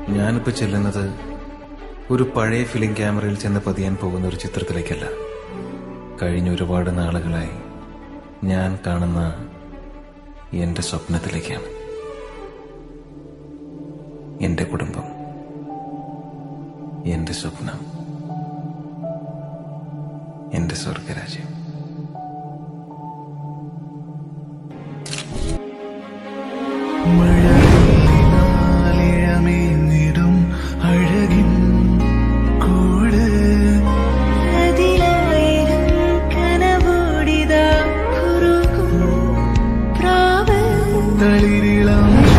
ഞാനിപ്പോ ചെല്ലുന്നത് ഒരു പഴയ ഫിലിം ക്യാമറയിൽ ചെന്ന് പതിയാൻ പോകുന്ന ഒരു ചിത്രത്തിലേക്കല്ല കഴിഞ്ഞ ഒരുപാട് നാളുകളായി ഞാൻ കാണുന്ന എന്റെ സ്വപ്നത്തിലേക്കാണ് എന്റെ കുടുംബം എന്റെ സ്വപ്നം എന്റെ സ്വർഗരാജ്യം മഴയിലാലിഴമേന്നിടും അഴകിൻ കൂട് അതിലായിരം കനവോടിതാ കുറുകും പ്രാവ് തളിരിളം